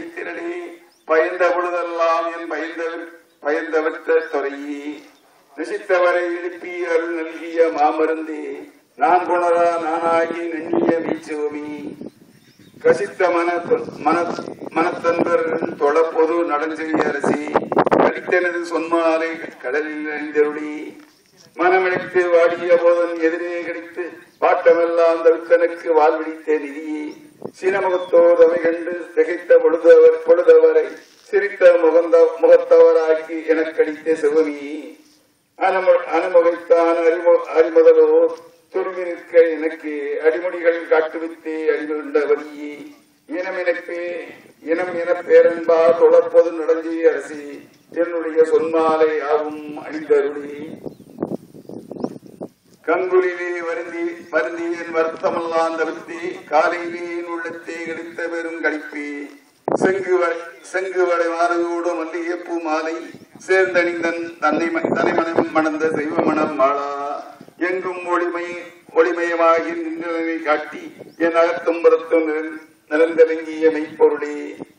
திரளே பயந்த பொழுதெல்லாம் என் பயந்தவர் பயந்தவற்ற துறையே நசித்தவரை எழுப்பி அருள் நல்கிய மாமருந்தே நான் புணரா நானாகி நன்னிய மீச்சோமி கசித்த மன மன மனத்தன்பர் தொழப்பொது நடஞ்செவி அரசி கடித்தனது சொன்மாலை கடலில் அணிந்தருளி மனமிழைத்து வாடிய போதன் எதிரே கிடைத்து பாட்டமெல்லாம் தவித்தனுக்கு வாழ்விடித்த நிதியே சினமுகத்தோதமை கண்டு திகைத்த பொழுதவர் பொழுதவரை சிரித்த முகந்த முகத்தவராக்கி எனக்கடித்த சிவமி அனும- அனுமதித்தான் அறிமு அறிமுதலோ துருவி நிற்க எனக்கு அடிமொழிகள் காட்டுவித்தே அறிவுண்ட வழியே இனம் எனப்பே இனம் என பேரன்பா தொழப்போது நடந்தி அரசி என்னுடைய சொன்மாலை ஆகும் அணிந்தருளி கங்குலிலே வருந்தி வருந்தி என் வருத்தமெல்லாம் தவிர்த்தி காலையிலே என் உள்ளத்தை கிடைத்த பெரும் கழிப்பே செங்கு வளை செங்கு வளை மாலையோடு மல்லிகைப்பூ மாலை சேர்ந்தணிந்தன் தன்னை தனை மனம் மணந்த தெய்வ மனம் மாளா எங்கும் ஒளிமை ஒளிமயமாகி நின்றனை காட்டி என் அகத்தும் புறத்தும் நிறந்தலங்கிய மெய்ப்பொருளே